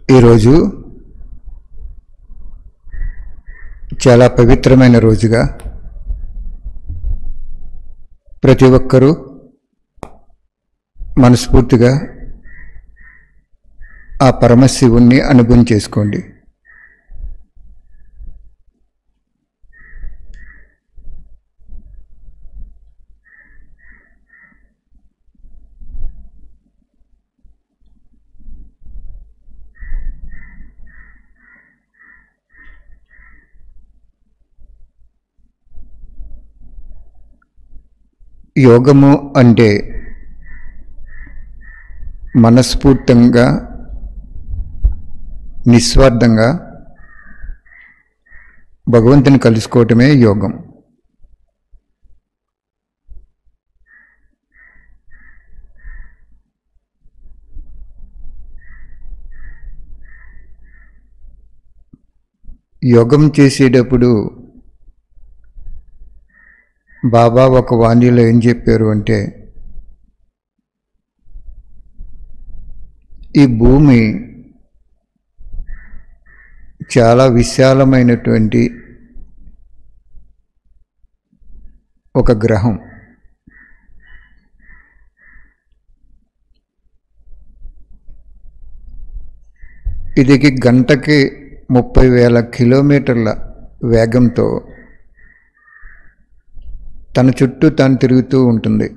ఈరోజు చాలా పవిత్రమైన రోజుగా ప్రతి ఒక్కరూ మనస్ఫూర్తిగా ఆ పరమశివుణ్ణి అనుభవం చేసుకోండి యోగము అంటే మనస్ఫూర్తంగా నిస్వార్థంగా భగవంతుని కలుసుకోవటమే యోగం యోగం చేసేటప్పుడు బాబా ఒక వాణిలో ఏం చెప్పారు అంటే ఈ భూమి చాలా విశాలమైనటువంటి ఒక గ్రహం ఇది గంటకి ముప్పై వేల కిలోమీటర్ల వేగంతో తన చుట్టూ తాను తిరుగుతూ ఉంటుంది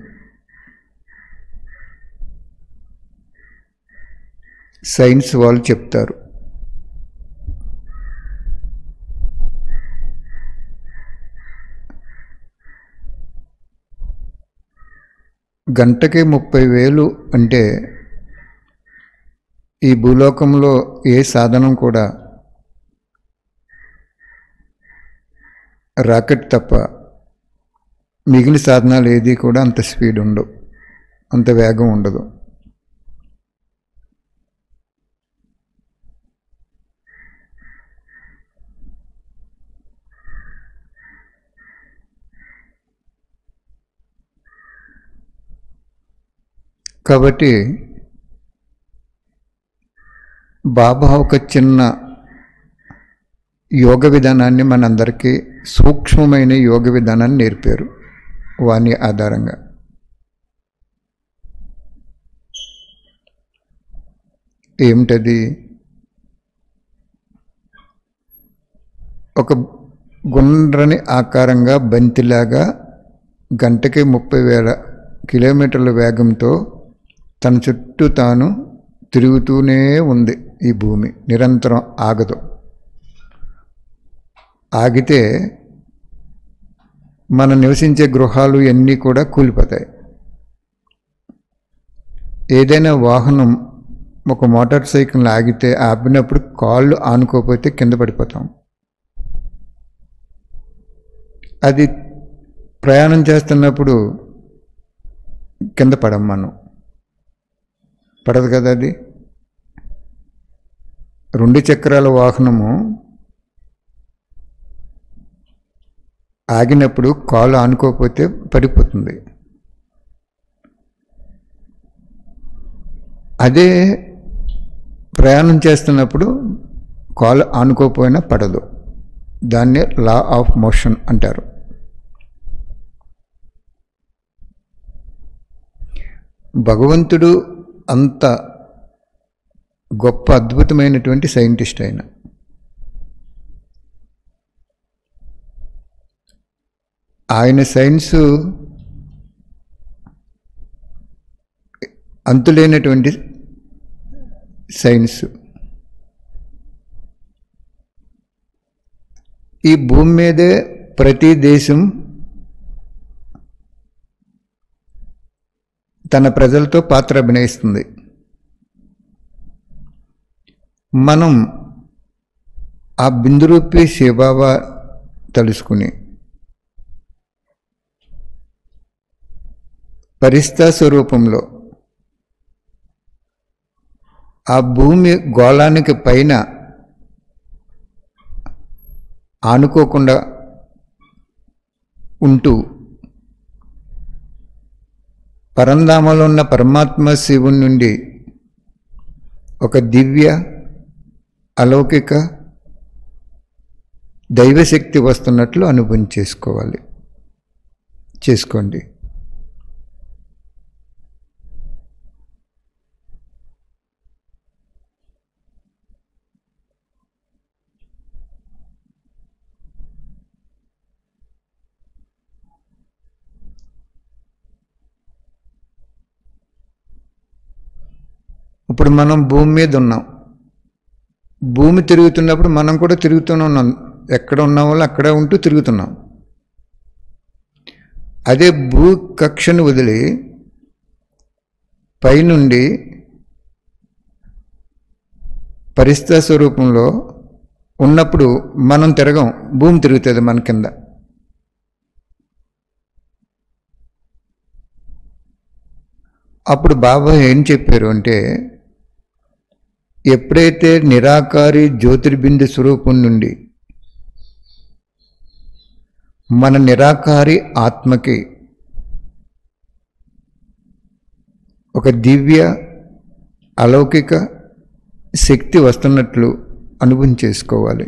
సైన్స్ వాళ్ళు చెప్తారు గంటకి ముప్పై వేలు అంటే ఈ భూలోకంలో ఏ సాధనం కూడా రాకెట్ తప్ప మిగిలిన సాధనాలు ఏది కూడా అంత స్పీడ్ ఉండవు అంత వేగం ఉండదు కాబట్టి బాబా ఒక చిన్న యోగ విధానాన్ని మనందరికీ సూక్ష్మమైన యోగ విధానాన్ని నేర్పారు వాణి ఆధారంగా ఏమిటది ఒక గుండ్రని ఆకారంగా బంతిలాగా గంటకి ముప్పై వేల కిలోమీటర్ల వేగంతో తన చుట్టూ తాను తిరుగుతూనే ఉంది ఈ భూమి నిరంతరం ఆగదు ఆగితే మనం నివసించే గృహాలు ఇవన్నీ కూడా కూలిపోతాయి ఏదైనా వాహనం ఒక మోటార్ సైకిల్ ఆగితే ఆపినప్పుడు కాళ్ళు ఆనుకోకపోతే కింద పడిపోతాం అది ప్రయాణం చేస్తున్నప్పుడు కింద పడం మనం పడదు కదా అది రెండు చక్రాల వాహనము ఆగినప్పుడు కాలు ఆనుకోకపోతే పడిపోతుంది అదే ప్రయాణం చేస్తున్నప్పుడు కాలు ఆనుకోకపోయినా పడదు దాన్నే లా ఆఫ్ మోషన్ అంటారు భగవంతుడు అంత గొప్ప అద్భుతమైనటువంటి సైంటిస్ట్ అయిన ఆయన సైన్సు అంతులేనటువంటి సైన్స్ ఈ భూమి మీదే ప్రతి దేశం తన ప్రజలతో పాత్ర అభినయిస్తుంది మనం ఆ బిందురూపి శివబాబా తలుసుకుని పరిస్థా స్వరూపంలో ఆ భూమి గోళానికి పైన ఆనుకోకుండా ఉంటూ పరంధామలో ఉన్న పరమాత్మ శివుని నుండి ఒక దివ్య అలౌకిక దైవశక్తి వస్తున్నట్లు అనుభవం చేసుకోవాలి చేసుకోండి ఇప్పుడు మనం భూమి మీద ఉన్నాం భూమి తిరుగుతున్నప్పుడు మనం కూడా తిరుగుతూనే ఉన్నాం ఎక్కడ ఉన్న వాళ్ళు అక్కడే ఉంటూ తిరుగుతున్నాం అదే భూ కక్షను వదిలి పైనుండి పరిస్థితి స్వరూపంలో ఉన్నప్పుడు మనం తిరగం భూమి తిరుగుతుంది మన కింద అప్పుడు బాబా ఏం చెప్పారు అంటే ఎప్పుడైతే నిరాకారి జ్యోతిర్బిందు స్వరూపం నుండి మన నిరాకారి ఆత్మకి ఒక దివ్య అలౌకిక శక్తి వస్తున్నట్లు అనుభవం చేసుకోవాలి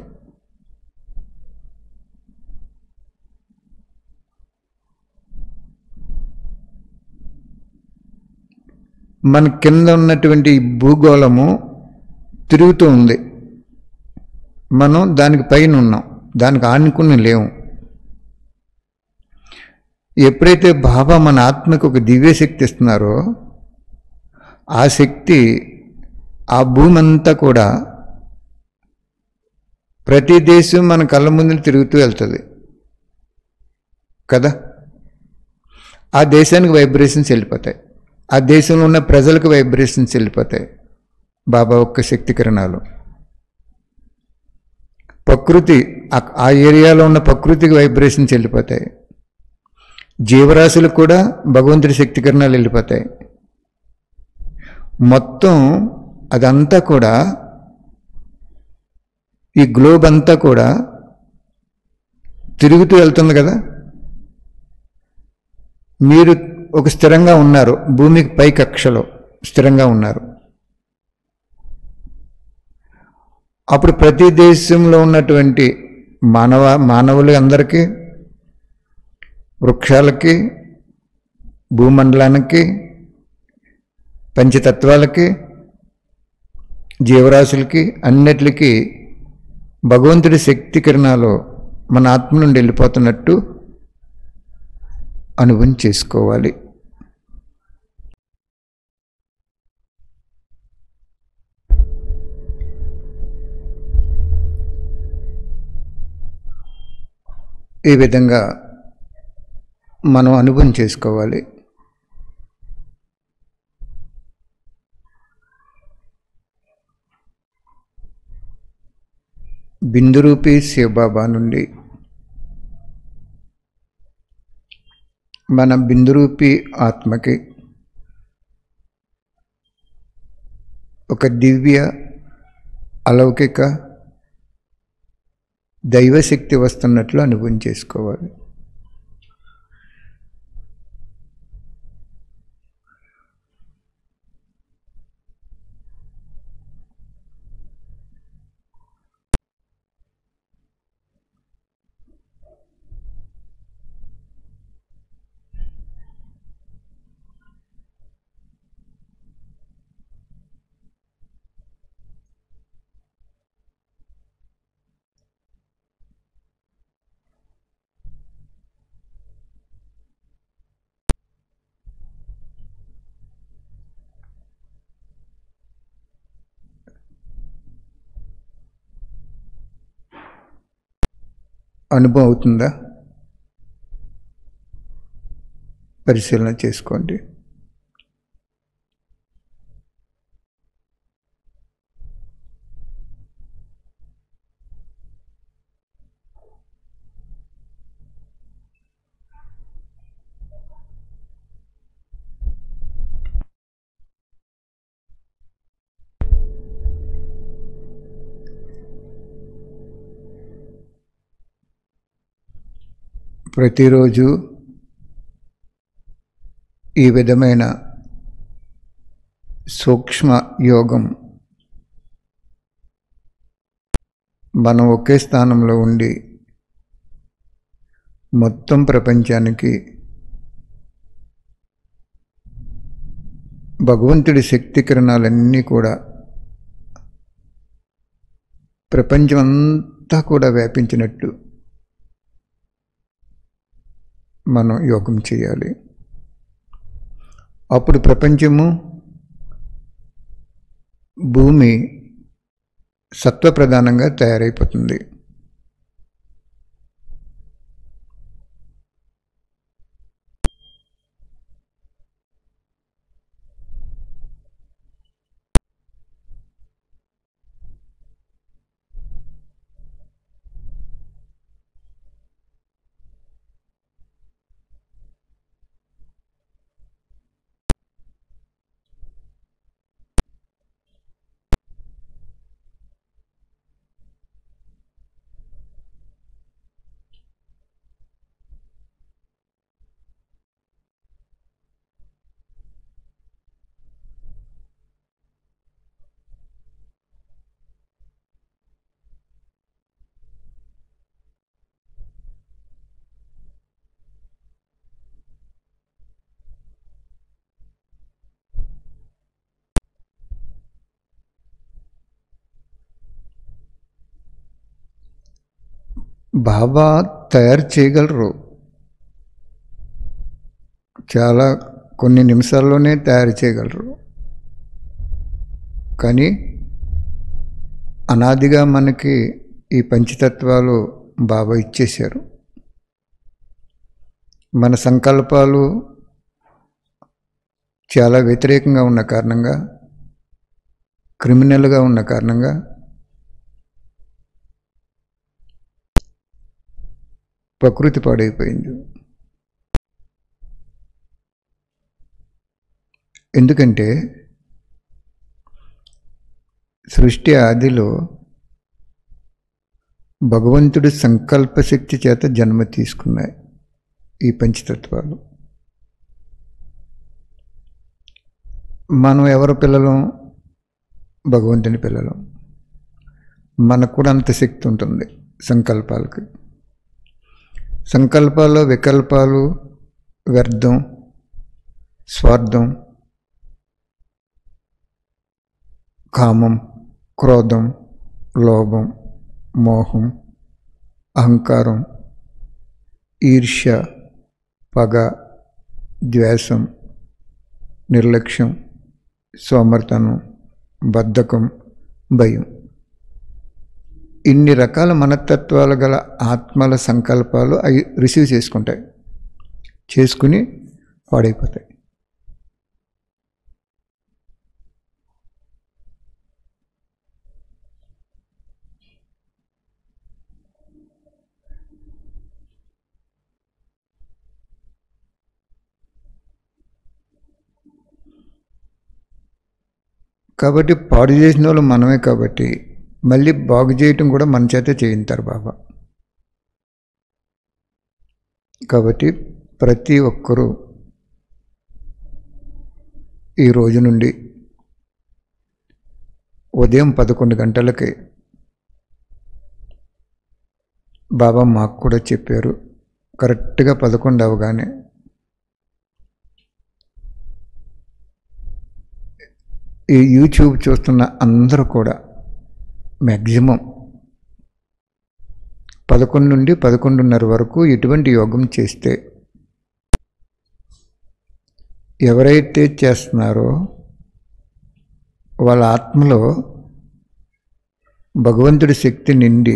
మన కింద ఉన్నటువంటి ఈ భూగోళము తిరుగుతూ ఉంది మనం దానికి పైన ఉన్నాం దానికి ఆనుకుని లేవు ఎప్పుడైతే బాబా మన ఆత్మకు ఒక దివ్య శక్తి ఇస్తున్నారో ఆ శక్తి ఆ భూమి అంతా కూడా ప్రతి దేశం మన కళ్ళ ముందు తిరుగుతూ వెళ్తుంది కదా ఆ దేశానికి వైబ్రేషన్స్ వెళ్ళిపోతాయి ఆ దేశంలో ఉన్న ప్రజలకు వైబ్రేషన్స్ వెళ్ళిపోతాయి బాబా ఒక్క శక్తి కిరణాలు ప్రకృతి ఆ- ఆ ఏరియాలో ఉన్న ప్రకృతికి వైబ్రేషన్స్ వెళ్ళిపోతాయి జీవరాశులకు కూడా భగవంతుడి శక్తి కిరణాలు వెళ్ళిపోతాయి మొత్తం అదంతా కూడా ఈ గ్లోబ్ అంతా కూడా తిరుగుతూ వెళ్తుంది కదా మీరు ఒక స్థిరంగా ఉన్నారు భూమికి పై కక్షలో స్థిరంగా ఉన్నారు అప్పుడు ప్రతి దేశంలో ఉన్నటువంటి మానవ మానవులు అందరికీ వృక్షాలకి భూమండలానికి పంచతత్వాలకి జీవరాశులకి అన్నిటికీ భగవంతుడి శక్తి కిరణాలు మన ఆత్మ నుండి వెళ్ళిపోతున్నట్టు అనుభవం చేసుకోవాలి ఈ విధంగా మనం అనుభవం చేసుకోవాలి బిందురూపి శివబాబా నుండి మన బిందురూపి ఆత్మకి ఒక దివ్య అలౌకిక దైవశక్తి వస్తున్నట్లు అనుభవం చేసుకోవాలి అనుభవం అవుతుందా పరిశీలన చేసుకోండి ప్రతిరోజు ఈ విధమైన సూక్ష్మ యోగం మనం ఒకే స్థానంలో ఉండి మొత్తం ప్రపంచానికి భగవంతుడి శక్తి కిరణాలన్నీ కూడా ప్రపంచం అంతా కూడా వ్యాపించినట్టు మనం యోగం చేయాలి అప్పుడు ప్రపంచము భూమి సత్వప్రధానంగా తయారైపోతుంది బాబా తయారు చేయగలరు చాలా కొన్ని నిమిషాల్లోనే తయారు చేయగలరు కానీ అనాదిగా మనకి ఈ పంచతత్వాలు బాబా ఇచ్చేశారు మన సంకల్పాలు చాలా వ్యతిరేకంగా ఉన్న కారణంగా క్రిమినల్గా ఉన్న కారణంగా ప్రకృతి పాడైపోయింది ఎందుకంటే సృష్టి ఆదిలో భగవంతుడి సంకల్ప శక్తి చేత జన్మ తీసుకున్నాయి ఈ పంచతత్వాలు మనం ఎవరి పిల్లలం భగవంతుని పిల్లలం మనకు కూడా అంత శక్తి ఉంటుంది సంకల్పాలకి సంకల్పాల్లో వికల్పాలు వ్యర్థం స్వార్థం కామం క్రోధం లోభం మోహం అహంకారం ఈర్ష్య పగ ద్వేషం నిర్లక్ష్యం సోమర్తనం బద్ధకం భయం ఇన్ని రకాల మనస్తత్వాలు గల ఆత్మల సంకల్పాలు అవి రిసీవ్ చేసుకుంటాయి చేసుకుని పాడైపోతాయి కాబట్టి పాడు చేసిన వాళ్ళు మనమే కాబట్టి మళ్ళీ బాగు చేయటం కూడా మన చేత చేయింటారు బాబా కాబట్టి ప్రతి ఒక్కరూ ఈ రోజు నుండి ఉదయం పదకొండు గంటలకి బాబా మాకు కూడా చెప్పారు కరెక్ట్గా పదకొండు అవగానే ఈ యూట్యూబ్ చూస్తున్న అందరూ కూడా మ్యాక్సిమం పదకొండు నుండి పదకొండున్నర వరకు ఎటువంటి యోగం చేస్తే ఎవరైతే చేస్తున్నారో వాళ్ళ ఆత్మలో భగవంతుడి శక్తి నిండి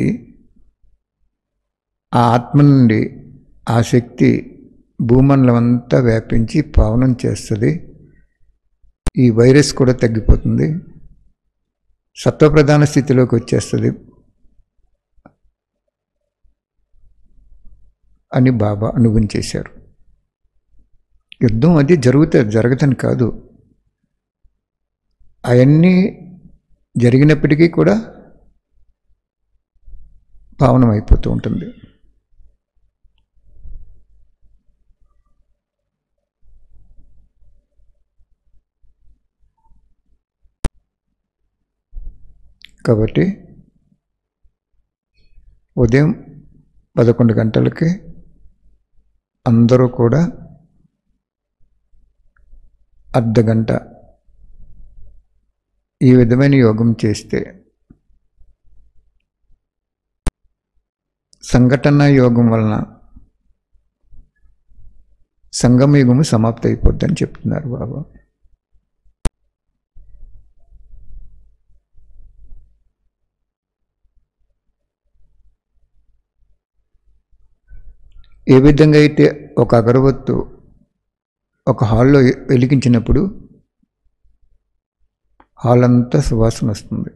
ఆ ఆత్మ నుండి ఆ శక్తి భూమండలం అంతా వ్యాపించి పావనం చేస్తుంది ఈ వైరస్ కూడా తగ్గిపోతుంది సత్వప్రధాన స్థితిలోకి వచ్చేస్తుంది అని బాబా అనుభవం చేశారు యుద్ధం అది జరుగుతుంది జరగదని కాదు అవన్నీ జరిగినప్పటికీ కూడా పావనం అయిపోతూ ఉంటుంది కాబట్టి ఉదయం పదకొండు గంటలకి అందరూ కూడా అర్ధ గంట ఈ విధమైన యోగం చేస్తే సంఘటన యోగం వలన సంగమ యుగము సమాప్తి అయిపోద్దని చెప్తున్నారు బాబా ఏ విధంగా అయితే ఒక అగరవత్తు ఒక హాల్లో వెలిగించినప్పుడు హాల్ అంతా సువాసన వస్తుంది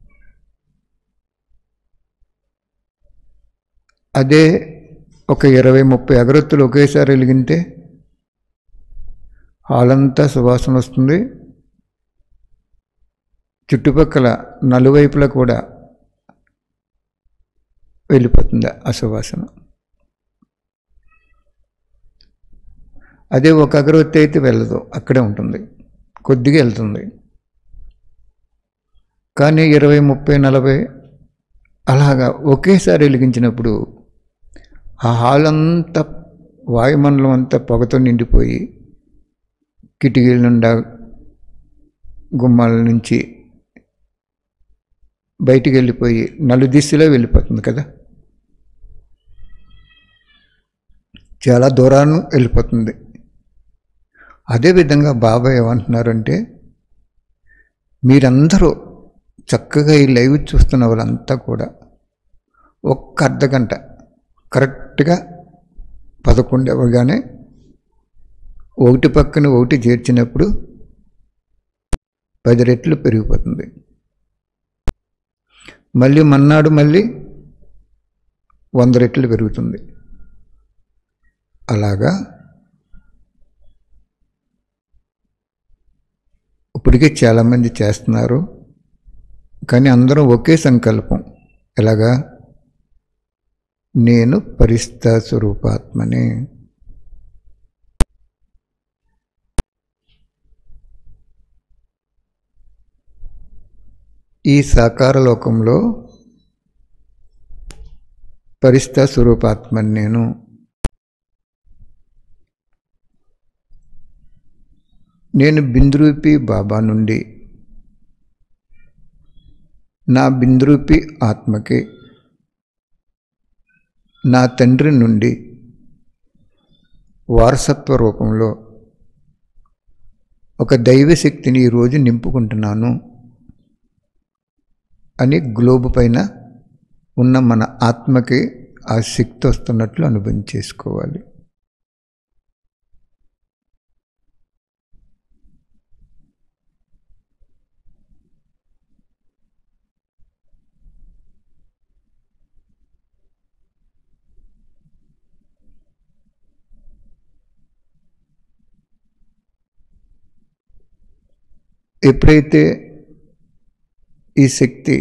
అదే ఒక ఇరవై ముప్పై అగరొత్తులు ఒకేసారి వెలిగితే హాల్ అంతా సువాసన వస్తుంది చుట్టుపక్కల నలువైపులా కూడా వెళ్ళిపోతుంది ఆ సువాసన అదే ఒక అగరవత్తి అయితే వెళ్ళదు అక్కడే ఉంటుంది కొద్దిగా వెళ్తుంది కానీ ఇరవై ముప్పై నలభై అలాగా ఒకేసారి వెలిగించినప్పుడు ఆ హాల్ అంతా వాయుమండలం అంతా పొగతో నిండిపోయి కిటికీల నుండా గుమ్మాల నుంచి బయటికి వెళ్ళిపోయి నలుదిశలో వెళ్ళిపోతుంది కదా చాలా దూరాన్ని వెళ్ళిపోతుంది అదేవిధంగా బాబా ఏమంటున్నారంటే మీరందరూ చక్కగా ఈ లైవ్ చూస్తున్న వాళ్ళంతా కూడా ఒక్క అర్ధ గంట కరెక్ట్గా పదకొండు అవ్వగానే ఒకటి పక్కన ఒకటి చేర్చినప్పుడు పది రెట్లు పెరిగిపోతుంది మళ్ళీ మన్నాడు మళ్ళీ వంద రెట్లు పెరుగుతుంది అలాగా ఇప్పటికే చాలామంది చేస్తున్నారు కానీ అందరూ ఒకే సంకల్పం ఎలాగా నేను పరిస్థ స్వరూపాత్మని ఈ సాకార లోకంలో పరిస్థ స్వరూపాత్మని నేను నేను బిందురూపి బాబా నుండి నా బిందురూపి ఆత్మకి నా తండ్రి నుండి వారసత్వ రూపంలో ఒక దైవశక్తిని ఈరోజు నింపుకుంటున్నాను అని గ్లోబ్ పైన ఉన్న మన ఆత్మకి ఆ శక్తి వస్తున్నట్లు అనుభవం చేసుకోవాలి ఎప్పుడైతే ఈ శక్తి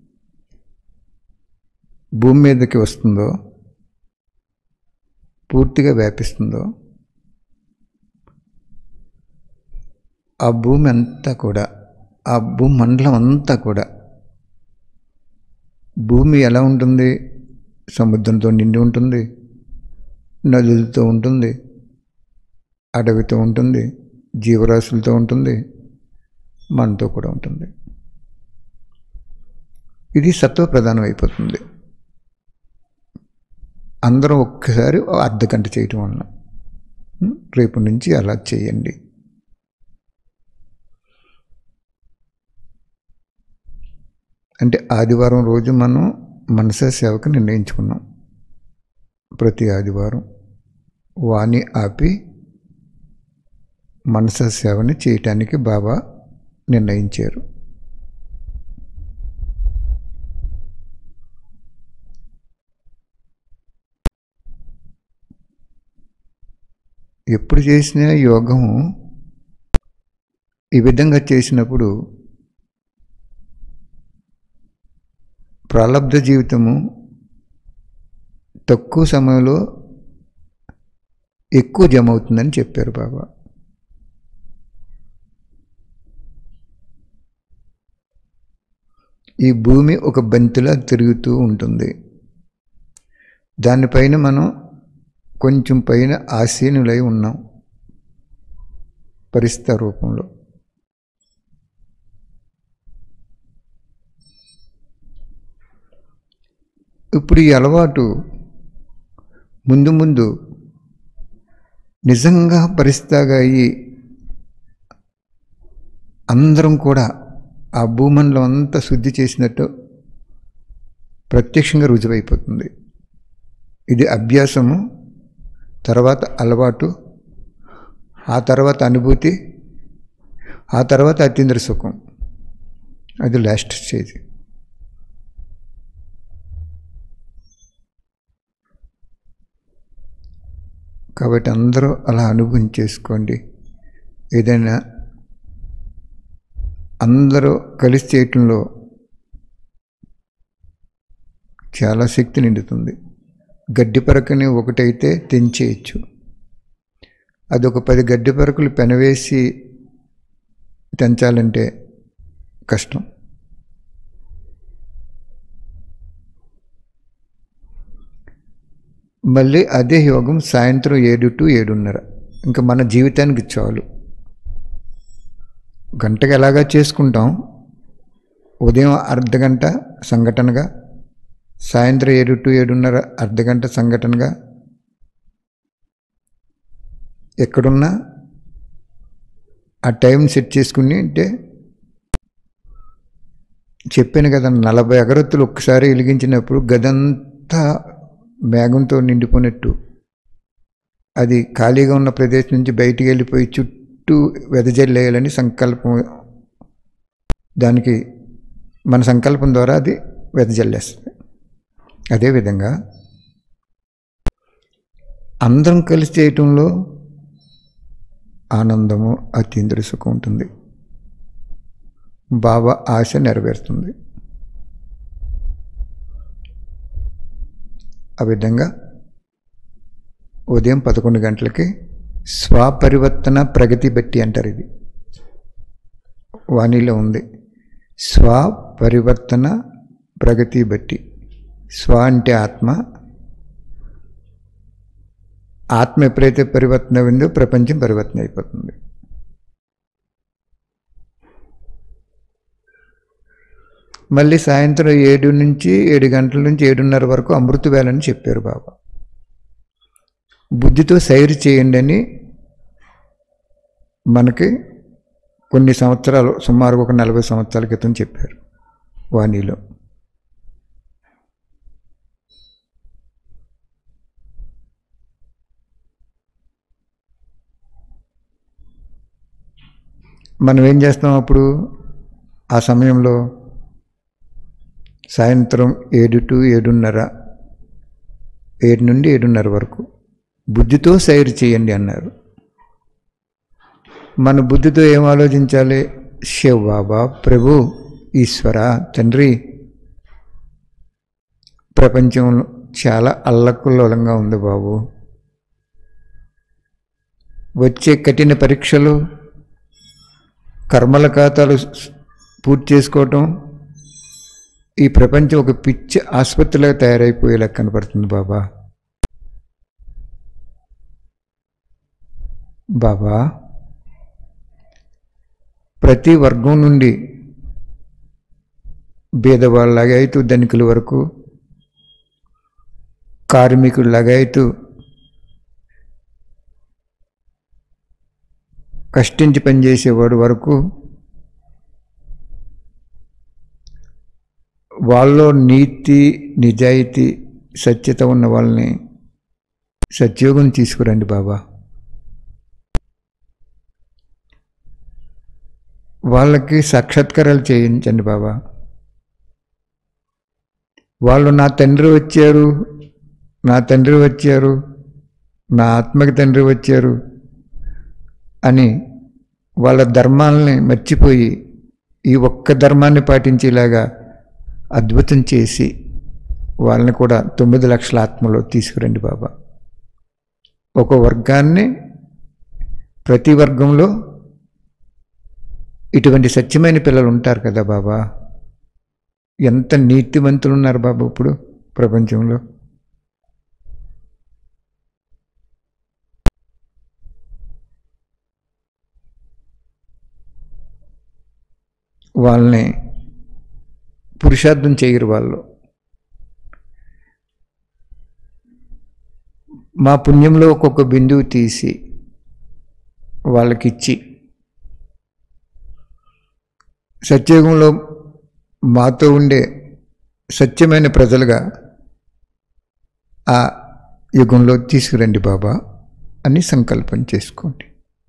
భూమి మీదకి వస్తుందో పూర్తిగా వ్యాపిస్తుందో ఆ భూమి అంతా కూడా ఆ భూమండలం అంతా కూడా భూమి ఎలా ఉంటుంది సముద్రంతో నిండి ఉంటుంది నదులతో ఉంటుంది అడవితో ఉంటుంది జీవరాశులతో ఉంటుంది మనతో కూడా ఉంటుంది ఇది సత్వ ప్రధానం అయిపోతుంది అందరం ఒక్కసారి అర్ధ గంట చేయటం వలన రేపు నుంచి అలా చేయండి అంటే ఆదివారం రోజు మనం మనస సేవకు నిర్ణయించుకున్నాం ప్రతి ఆదివారం వాణి ఆపి మనస సేవని చేయటానికి బాబా నిర్ణయించారు ఎప్పుడు చేసిన యోగము ఈ విధంగా చేసినప్పుడు ప్రాలబ్ధ జీవితము తక్కువ సమయంలో ఎక్కువ జమ అవుతుందని చెప్పారు బాబా ఈ భూమి ఒక బంతిలా తిరుగుతూ ఉంటుంది దానిపైన మనం కొంచెం పైన ఆసీనులై ఉన్నాం పరిస్థితి రూపంలో ఇప్పుడు ఈ అలవాటు ముందు ముందు నిజంగా పరిస్థితిగా అయ్యి అందరం కూడా ఆ భూమంలో అంతా శుద్ధి చేసినట్టు ప్రత్యక్షంగా రుజువైపోతుంది ఇది అభ్యాసము తర్వాత అలవాటు ఆ తర్వాత అనుభూతి ఆ తర్వాత అత్యంత సుఖం అది లాస్ట్ స్టేజ్ కాబట్టి అందరూ అలా అనుభవం చేసుకోండి ఏదైనా అందరూ కలిసి చేయటంలో చాలా శక్తి నిండుతుంది గడ్డి పరకని ఒకటైతే తెంచేయచ్చు అదొక పది గడ్డి పరకలు పెనవేసి తెంచాలంటే కష్టం మళ్ళీ అదే యోగం సాయంత్రం ఏడు టు ఏడున్నర ఇంకా మన జీవితానికి చాలు గంటకి ఎలాగా చేసుకుంటాం ఉదయం అర్ధ గంట సంఘటనగా సాయంత్రం ఏడు టు ఏడున్నర అర్ధ గంట సంఘటనగా ఎక్కడున్నా ఆ టైం సెట్ చేసుకుని అంటే చెప్పాను కదా నలభై అగరత్తులు ఒక్కసారి వెలిగించినప్పుడు గదంతా మేఘంతో నిండిపోయినట్టు అది ఖాళీగా ఉన్న ప్రదేశం నుంచి బయటికి వెళ్ళిపోయి చుట్టూ వెదజల్లేయాలని సంకల్పం దానికి మన సంకల్పం ద్వారా అది వెదజల్లేస్తుంది అదేవిధంగా అందరం కలిసి చేయటంలో ఆనందము అత్యంత సుఖం ఉంటుంది బాబా ఆశ నెరవేరుతుంది ఆ విధంగా ఉదయం పదకొండు గంటలకి స్వపరివర్తన ప్రగతి బట్టి అంటారు ఇది వాణిలో ఉంది స్వపరివర్తన ప్రగతి బట్టి స్వ అంటే ఆత్మ ఆత్మ ఎప్పుడైతే పరివర్తన అయిందో ప్రపంచం పరివర్తన అయిపోతుంది మళ్ళీ సాయంత్రం ఏడు నుంచి ఏడు గంటల నుంచి ఏడున్నర వరకు అమృత వేలని చెప్పారు బాబా బుద్ధితో సైరు చేయండి అని మనకి కొన్ని సంవత్సరాలు సుమారు ఒక నలభై సంవత్సరాల క్రితం చెప్పారు వాణిలో మనం ఏం చేస్తాం అప్పుడు ఆ సమయంలో సాయంత్రం ఏడు టు ఏడున్నర ఏడు నుండి ఏడున్నర వరకు బుద్ధితో సైరు చేయండి అన్నారు మన బుద్ధితో ఏం ఆలోచించాలి శివ బాబా ప్రభు ఈశ్వర తండ్రి ప్రపంచం చాలా అల్లకుల్లోలంగా ఉంది బాబు వచ్చే కఠిన పరీక్షలు కర్మల ఖాతాలు పూర్తి చేసుకోవటం ఈ ప్రపంచం ఒక పిచ్చి ఆసుపత్రిలాగా తయారైపోయేలా కనపడుతుంది బాబా బాబా ప్రతి వర్గం నుండి బీదవాళ్ళలాగా అయితూ ధనికుల వరకు కార్మికుల్లాగా అయితూ కష్టించి పనిచేసేవాడు వరకు వాళ్ళలో నీతి నిజాయితీ సత్యత ఉన్న వాళ్ళని సత్యోగం తీసుకురండి బాబా వాళ్ళకి సాక్షాత్కారాలు చేయించండి బాబా వాళ్ళు నా తండ్రి వచ్చారు నా తండ్రి వచ్చారు నా ఆత్మకి తండ్రి వచ్చారు అని వాళ్ళ ధర్మాలని మర్చిపోయి ఈ ఒక్క ధర్మాన్ని పాటించేలాగా అద్భుతం చేసి వాళ్ళని కూడా తొమ్మిది లక్షల ఆత్మలో తీసుకురండి బాబా ఒక వర్గాన్ని ప్రతి వర్గంలో ఇటువంటి సత్యమైన పిల్లలు ఉంటారు కదా బాబా ఎంత నీతివంతులు ఉన్నారు బాబా ఇప్పుడు ప్రపంచంలో వాళ్ళని పురుషార్థం చేయరు వాళ్ళు మా పుణ్యంలో ఒక్కొక్క బిందువు తీసి వాళ్ళకిచ్చి సత్యయుగంలో మాతో ఉండే సత్యమైన ప్రజలుగా ఆ యుగంలో తీసుకురండి బాబా అని సంకల్పం చేసుకోండి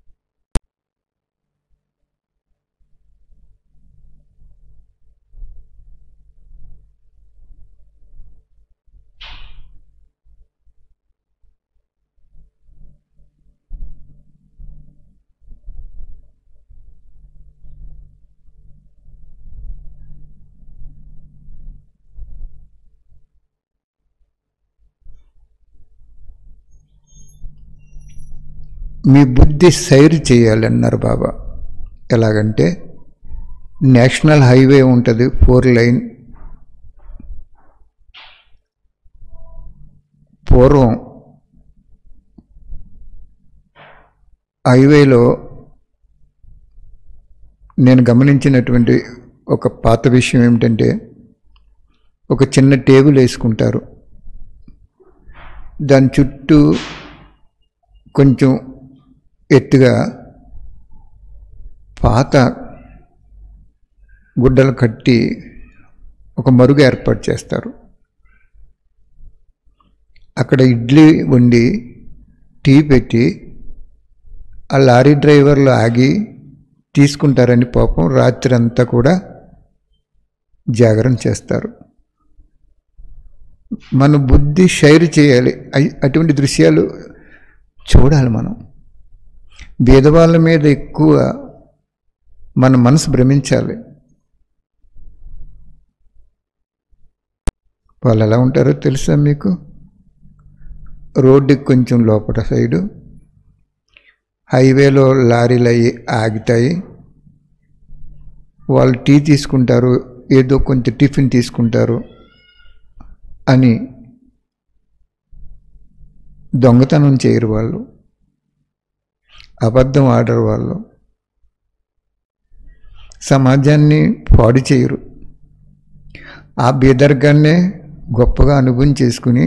మీ బుద్ధి సైరు చేయాలన్నారు బాబా ఎలాగంటే నేషనల్ హైవే ఉంటుంది ఫోర్ లైన్ పూర్వం హైవేలో నేను గమనించినటువంటి ఒక పాత విషయం ఏమిటంటే ఒక చిన్న టేబుల్ వేసుకుంటారు దాని చుట్టూ కొంచెం ఎత్తుగా పాత గుడ్డలు కట్టి ఒక మరుగు ఏర్పాటు చేస్తారు అక్కడ ఇడ్లీ వండి టీ పెట్టి ఆ లారీ డ్రైవర్లు ఆగి తీసుకుంటారని పాపం రాత్రి అంతా కూడా జాగరణ చేస్తారు మన బుద్ధి షైర్ చేయాలి అయి- అటువంటి దృశ్యాలు చూడాలి మనం భేదవాళ్ళ మీద ఎక్కువ మన మనసు భ్రమించాలి వాళ్ళు ఎలా ఉంటారో తెలుసా మీకు రోడ్డుకి కొంచెం లోపల సైడు హైవేలో లారీలు అయ్యి ఆగుతాయి వాళ్ళు టీ తీసుకుంటారు ఏదో కొంచెం టిఫిన్ తీసుకుంటారు అని దొంగతనం చేయరు వాళ్ళు అబద్ధం ఆడరు వాళ్ళు సమాజాన్ని పాడు చేయరు ఆ బీదర్గాన్నే గొప్పగా అనుభవం చేసుకుని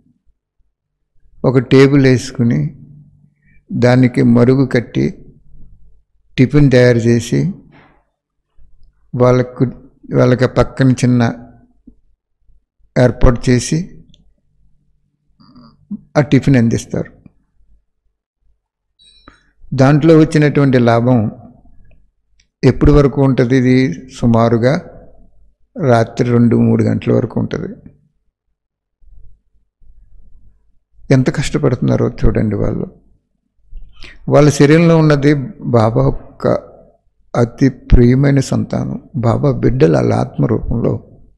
ఒక టేబుల్ వేసుకుని దానికి మరుగు కట్టి టిఫిన్ తయారు చేసి వాళ్ళకు వాళ్ళకి పక్కన చిన్న ఏర్పాటు చేసి ఆ టిఫిన్ అందిస్తారు దాంట్లో వచ్చినటువంటి లాభం ఎప్పటి వరకు ఉంటుంది ఇది సుమారుగా రాత్రి రెండు మూడు గంటల వరకు ఉంటుంది ఎంత కష్టపడుతున్నారో చూడండి వాళ్ళు వాళ్ళ శరీరంలో ఉన్నది బాబా యొక్క అతి ప్రియమైన సంతానం బాబా బిడ్డలు వాళ్ళ ఆత్మరూపంలో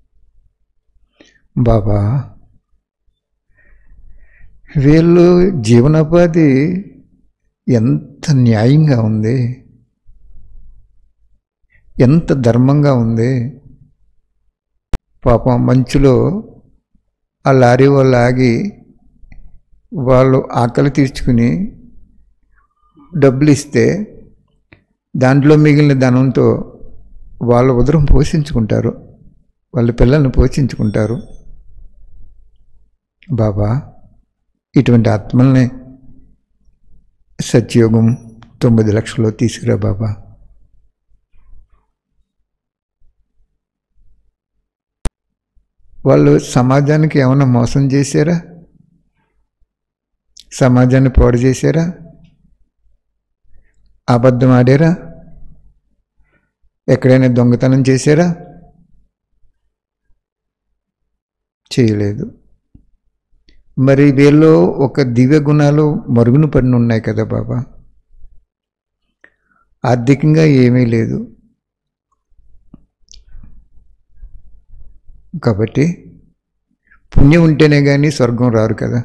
బాబా వీళ్ళు జీవనోపాధి ఎంత న్యాయంగా ఉంది ఎంత ధర్మంగా ఉంది పాపం మంచులో ఆ లారీ వాళ్ళు ఆగి వాళ్ళు ఆకలి తీర్చుకుని డబ్బులు ఇస్తే దాంట్లో మిగిలిన ధనంతో వాళ్ళ ఉదరం పోషించుకుంటారు వాళ్ళ పిల్లల్ని పోషించుకుంటారు బాబా ఇటువంటి ఆత్మల్ని సత్యయోగం తొమ్మిది లక్షల్లో తీసుకురా బాబా వాళ్ళు సమాజానికి ఏమైనా మోసం చేశారా సమాజాన్ని పాడు చేశారా అబద్ధం ఆడారా ఎక్కడైనా దొంగతనం చేశారా చేయలేదు మరి వీళ్ళు ఒక దివ్య గుణాలు మరుగున పడిన ఉన్నాయి కదా బాబా ఆర్థికంగా ఏమీ లేదు కాబట్టి పుణ్యం ఉంటేనే కానీ స్వర్గం రారు కదా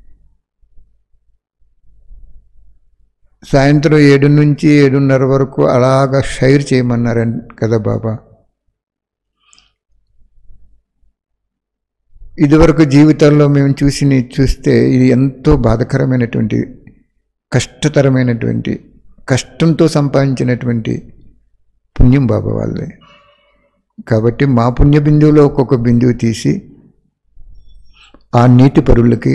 సాయంత్రం ఏడు నుంచి ఏడున్నర వరకు అలాగా షైర్ చేయమన్నారని కదా బాబా ఇదివరకు జీవితాల్లో మేము చూసి చూస్తే ఇది ఎంతో బాధకరమైనటువంటి కష్టతరమైనటువంటి కష్టంతో సంపాదించినటువంటి పుణ్యం బాబా వాళ్ళే కాబట్టి మా పుణ్య బిందువులో ఒక్కొక్క బిందువు తీసి ఆ నీతి పరులకి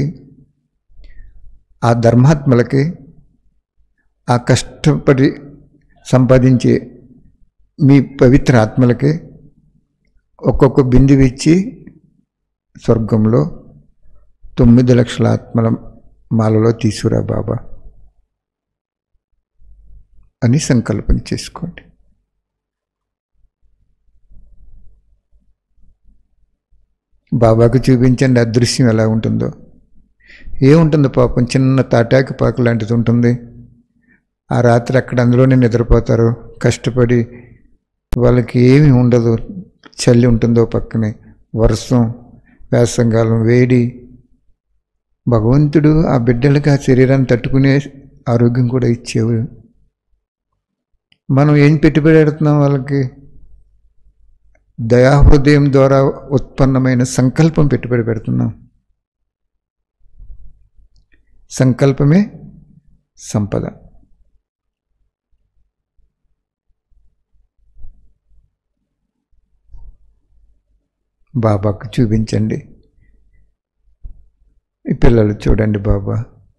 ఆ ధర్మాత్మలకి ఆ కష్టపడి సంపాదించే మీ పవిత్ర ఆత్మలకి ఒక్కొక్క బిందువు ఇచ్చి స్వర్గంలో తొమ్మిది లక్షల ఆత్మల మాలలో తీసుకురా బాబా అని సంకల్పం చేసుకోండి బాబాకు చూపించండి అదృశ్యం ఎలా ఉంటుందో ఏముంటుంది పాపం చిన్న తాటాకి పాకు లాంటిది ఉంటుంది ఆ రాత్రి అక్కడ అందులోనే నిద్రపోతారు కష్టపడి వాళ్ళకి ఏమి ఉండదు చలి ఉంటుందో పక్కనే వర్షం వేసంగాలం వేడి భగవంతుడు ఆ బిడ్డలకి ఆ శరీరాన్ని తట్టుకునే ఆరోగ్యం కూడా ఇచ్చేవు మనం ఏం పెట్టుబడి పెడుతున్నాం వాళ్ళకి దయాహృదయం ద్వారా ఉత్పన్నమైన సంకల్పం పెట్టుబడి పెడుతున్నాం సంకల్పమే సంపద బాబాకు చూపించండి ఈ పిల్లలు చూడండి బాబా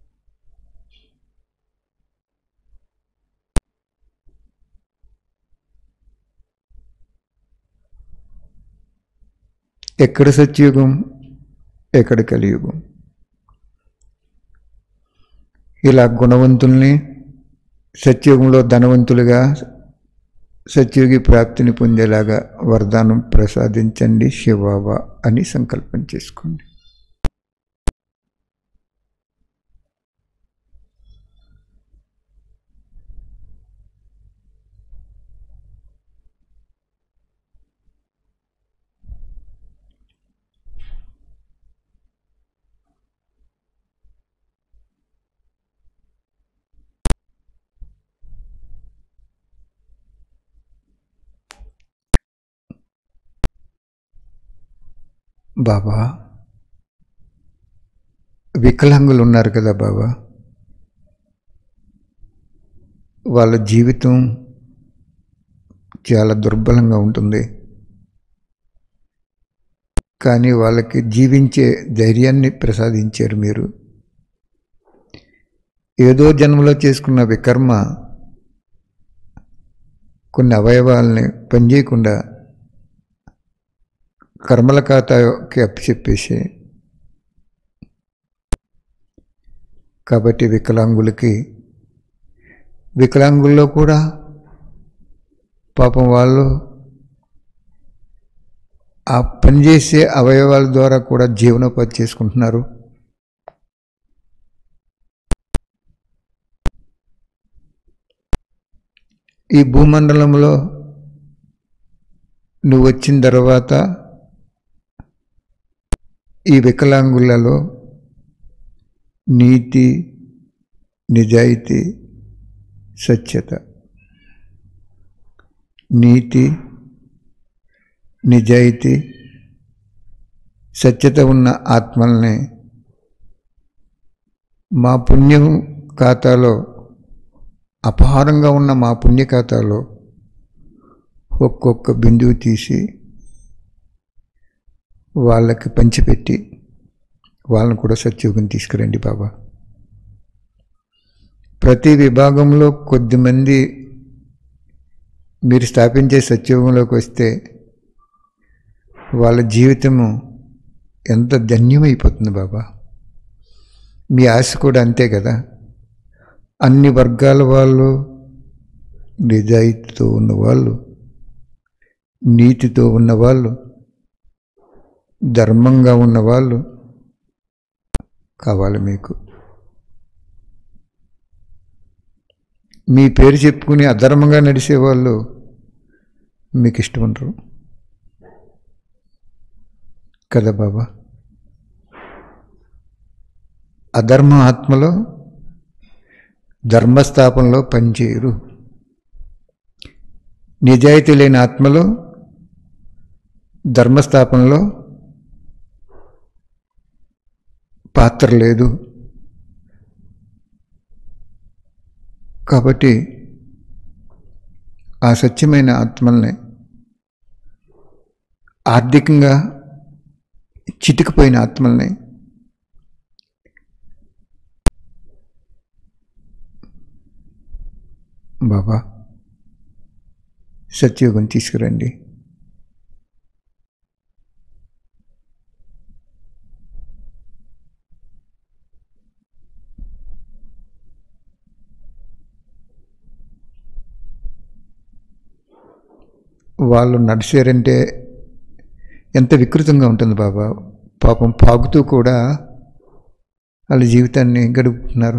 ఎక్కడ సత్యుగం ఎక్కడ కలియుగం ఇలా గుణవంతుల్ని సత్యుగంలో ధనవంతులుగా సత్యుగి ప్రాప్తిని పొందేలాగా వరదానం ప్రసాదించండి శివాబా అని సంకల్పం చేసుకోండి బాబా వికలాంగులు ఉన్నారు కదా బాబా వాళ్ళ జీవితం చాలా దుర్బలంగా ఉంటుంది కానీ వాళ్ళకి జీవించే ధైర్యాన్ని ప్రసాదించారు మీరు ఏదో జన్మలో చేసుకున్న వికర్మ కొన్ని అవయవాల్ని పనిచేయకుండా కర్మల ఖాతాకి అప్పచెప్పేసి కాబట్టి వికలాంగులకి వికలాంగుల్లో కూడా పాపం వాళ్ళు ఆ పనిచేసే అవయవాల ద్వారా కూడా జీవనోపాధి చేసుకుంటున్నారు ఈ భూమండలంలో నువ్వు వచ్చిన తర్వాత ఈ వికలాంగులలో నీతి నిజాయితీ సత్యత నీతి నిజాయితీ సత్యత ఉన్న ఆత్మల్ని మా పుణ్యం ఖాతాలో అపారంగా ఉన్న మా పుణ్య ఖాతాలో ఒక్కొక్క బిందువు తీసి వాళ్ళకి పంచిపెట్టి వాళ్ళని కూడా సత్యోగం తీసుకురండి బాబా ప్రతి విభాగంలో కొద్దిమంది మీరు స్థాపించే సత్యోగంలోకి వస్తే వాళ్ళ జీవితము ఎంత ధన్యమైపోతుంది బాబా మీ ఆశ కూడా అంతే కదా అన్ని వర్గాల వాళ్ళు నిజాయితీతో ఉన్నవాళ్ళు నీతితో ఉన్నవాళ్ళు ధర్మంగా ఉన్నవాళ్ళు కావాలి మీకు మీ పేరు చెప్పుకుని అధర్మంగా నడిచేవాళ్ళు మీకు ఇష్టం ఉండరు కదా బాబా అధర్మ ఆత్మలో ధర్మస్థాపనలో పనిచేయరు నిజాయితీ లేని ఆత్మలో ధర్మస్థాపనలో పాత్ర లేదు కాబట్టి ఆ సత్యమైన ఆత్మల్ని ఆర్థికంగా చితికిపోయిన ఆత్మల్ని బాబా సత్యోగం తీసుకురండి వాళ్ళు నడిచారంటే ఎంత వికృతంగా ఉంటుంది బాబా పాపం పాకుతూ కూడా వాళ్ళ జీవితాన్ని గడుపుతున్నారు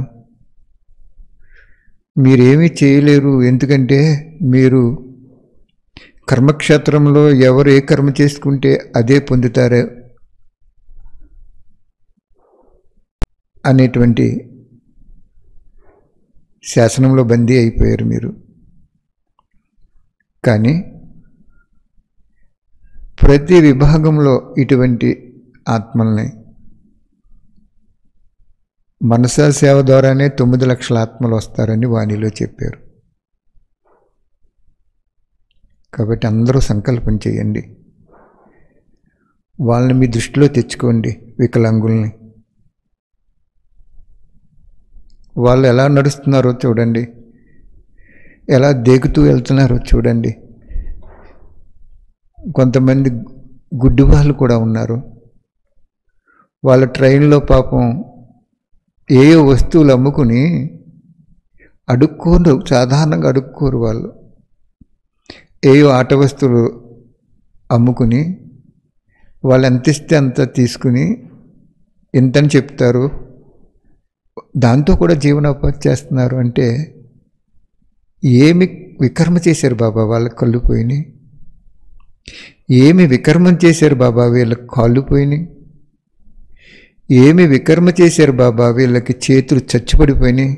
మీరేమీ చేయలేరు ఎందుకంటే మీరు కర్మక్షేత్రంలో ఎవరు ఏ కర్మ చేసుకుంటే అదే పొందుతారు అనేటువంటి శాసనంలో బందీ అయిపోయారు మీరు కానీ ప్రతి విభాగంలో ఇటువంటి ఆత్మల్ని మనసా సేవ ద్వారానే తొమ్మిది లక్షల ఆత్మలు వస్తారని వాణిలో చెప్పారు కాబట్టి అందరూ సంకల్పం చేయండి వాళ్ళని మీ దృష్టిలో తెచ్చుకోండి వికలాంగుల్ని వాళ్ళు ఎలా నడుస్తున్నారో చూడండి ఎలా దేగుతూ వెళ్తున్నారో చూడండి కొంతమంది గుడ్డి వాళ్ళు కూడా ఉన్నారు వాళ్ళ ట్రైన్లో పాపం ఏ ఏ వస్తువులు అమ్ముకుని అడుక్కోరు సాధారణంగా అడుక్కోరు వాళ్ళు ఏయో ఆట వస్తువులు అమ్ముకుని వాళ్ళు ఎంత ఇస్తే అంత తీసుకుని ఎంతని చెప్తారు దాంతో కూడా జీవనోపాధి చేస్తున్నారు అంటే ఏమి వికర్మ చేశారు బాబా వాళ్ళ కళ్ళు పోయినాయి ఏమి వికర్మం చేశారు బాబా వీళ్ళకి కాళ్ళు పోయినాయి ఏమి వికర్మ చేశారు బాబా వీళ్ళకి చేతులు చచ్చిపడిపోయినాయి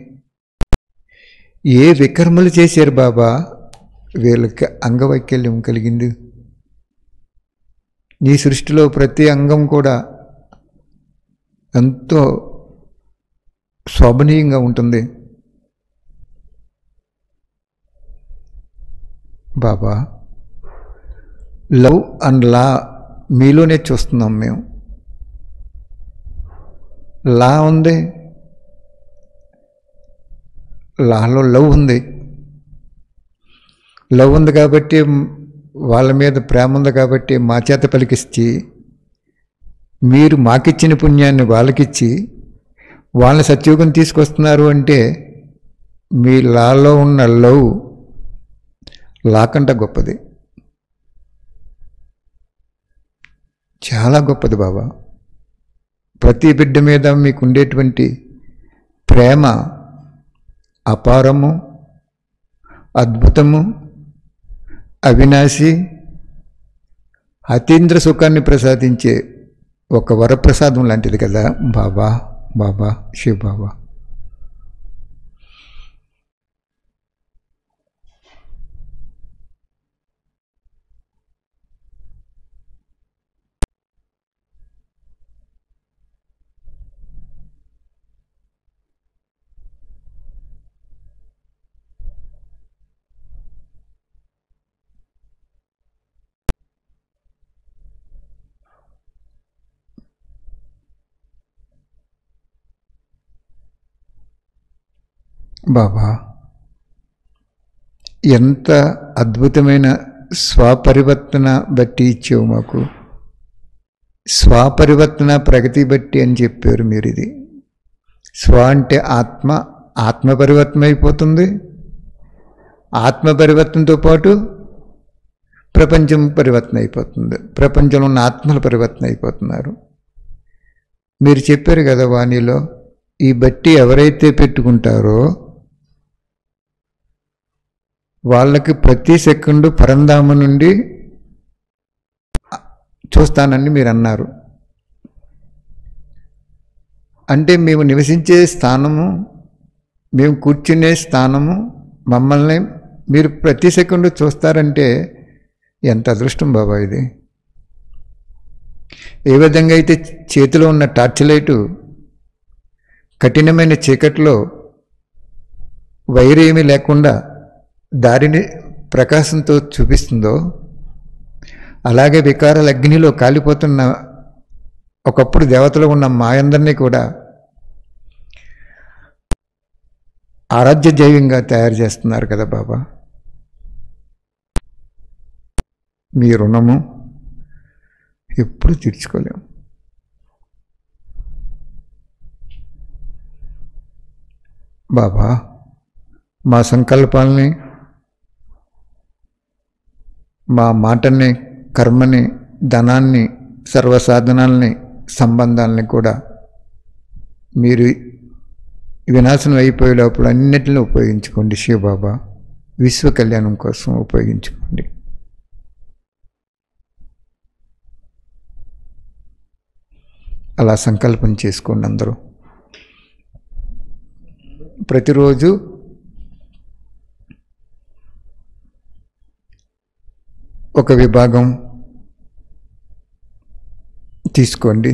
ఏ వికర్మలు చేశారు బాబా వీళ్ళకి అంగవైకల్యం కలిగింది నీ సృష్టిలో ప్రతి అంగం కూడా ఎంతో శోభనీయంగా ఉంటుంది బాబా లవ్ అండ్ లా మీలోనే చూస్తున్నాం మేము లా ఉంది లాలో లవ్ ఉంది లవ్ ఉంది కాబట్టి వాళ్ళ మీద ప్రేమ ఉంది కాబట్టి మా చేత పలికిచ్చి మీరు మాకిచ్చిన పుణ్యాన్ని వాళ్ళకిచ్చి వాళ్ళని సత్యోగం తీసుకొస్తున్నారు అంటే మీ లాలో ఉన్న లవ్ లాకంట గొప్పది చాలా గొప్పది బాబా ప్రతి బిడ్డ మీద మీకు ఉండేటువంటి ప్రేమ అపారము అద్భుతము అవినాశి అతీంద్ర సుఖాన్ని ప్రసాదించే ఒక వరప్రసాదం లాంటిది కదా బాబా బాబా శివ బాబా బాబా ఎంత అద్భుతమైన స్వపరివర్తన బట్టి ఇచ్చావు మాకు స్వపరివర్తన ప్రగతి బట్టి అని చెప్పారు మీరు ఇది స్వ అంటే ఆత్మ ఆత్మ పరివర్తన అయిపోతుంది ఆత్మ పరివర్తనతో పాటు ప్రపంచం పరివర్తన అయిపోతుంది ప్రపంచంలో ఉన్న ఆత్మల పరివర్తన అయిపోతున్నారు మీరు చెప్పారు కదా వాణిలో ఈ బట్టి ఎవరైతే పెట్టుకుంటారో వాళ్ళకి ప్రతి సెకండు పరంధామ నుండి చూస్తానని మీరు అన్నారు అంటే మేము నివసించే స్థానము మేము కూర్చునే స్థానము మమ్మల్ని మీరు ప్రతి సెకండు చూస్తారంటే ఎంత అదృష్టం బాబా ఇది ఏ విధంగా అయితే చేతిలో ఉన్న టార్చ్ లైటు కఠినమైన చీకట్లో వైర్ ఏమీ లేకుండా దారిని ప్రకాశంతో చూపిస్తుందో అలాగే వికారాల అగ్నిలో కాలిపోతున్న ఒకప్పుడు దేవతలు ఉన్న మాయందరినీ కూడా ఆరాధ్య జైవంగా తయారు చేస్తున్నారు కదా బాబా మీ రుణము ఎప్పుడు తీర్చుకోలేము బాబా మా సంకల్పాలని మా మాటని కర్మని ధనాన్ని సర్వసాధనాల్ని సంబంధాలని కూడా మీరు వినాశనం అయిపోయేటప్పుడు అన్నిటిని ఉపయోగించుకోండి శివబాబా విశ్వ కళ్యాణం కోసం ఉపయోగించుకోండి అలా సంకల్పం చేసుకోండి అందరూ ప్రతిరోజు ఒక విభాగం తీసుకోండి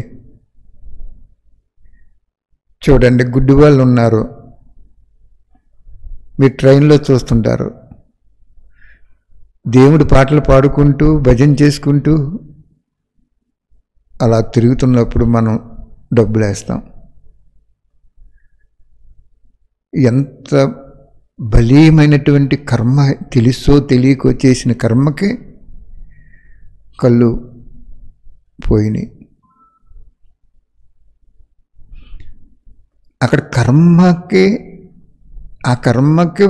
చూడండి గుడ్డి వాళ్ళు ఉన్నారు మీరు ట్రైన్లో చూస్తుంటారు దేవుడి పాటలు పాడుకుంటూ భజన చేసుకుంటూ అలా తిరుగుతున్నప్పుడు మనం డబ్బులు వేస్తాం ఎంత బలీయమైనటువంటి కర్మ తెలుసో తెలియకో చేసిన కర్మకి కళ్ళు పోయినాయి అక్కడ కర్మకి ఆ కర్మకి